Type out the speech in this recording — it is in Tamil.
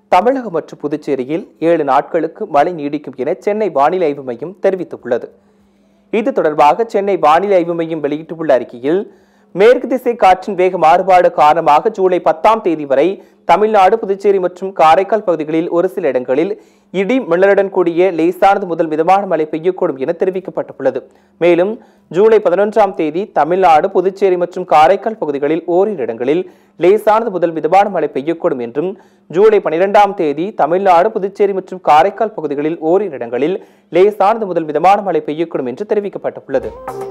தமிழகம் மற்றும் புதுச்சேரியில் ஏழு நாட்களுக்கு மழை நீடிக்கும் என சென்னை வானிலை ஆய்வு மையம் தெரிவித்துள்ளது இது தொடர்பாக சென்னை வானிலை ஆய்வு மையம் வெளியிட்டுள்ள அறிக்கையில் மேற்கு திசை காற்றின் வேக மாறுபாடு காரணமாக ஜூலை பத்தாம் தேதி வரை தமிழ்நாடு புதுச்சேரி மற்றும் காரைக்கால் பகுதிகளில் ஒரு சில இடங்களில் இடி மின்னலுடன் கூடிய லேசானது முதல் மிதமான மழை பெய்யக்கூடும் என தெரிவிக்கப்பட்டுள்ளது மேலும் ஜூலை பதினொன்றாம் தேதி தமிழ்நாடு புதுச்சேரி மற்றும் காரைக்கால் பகுதிகளில் ஓரிரு இடங்களில் லேசானது முதல் மிதமான மழை பெய்யக்கூடும் என்றும் ஜூலை பனிரெண்டாம் தேதி தமிழ்நாடு புதுச்சேரி மற்றும் காரைக்கால் பகுதிகளில் ஓரிரு இடங்களில் லேசானது முதல் மிதமான மழை பெய்யக்கூடும் என்று தெரிவிக்கப்பட்டுள்ளது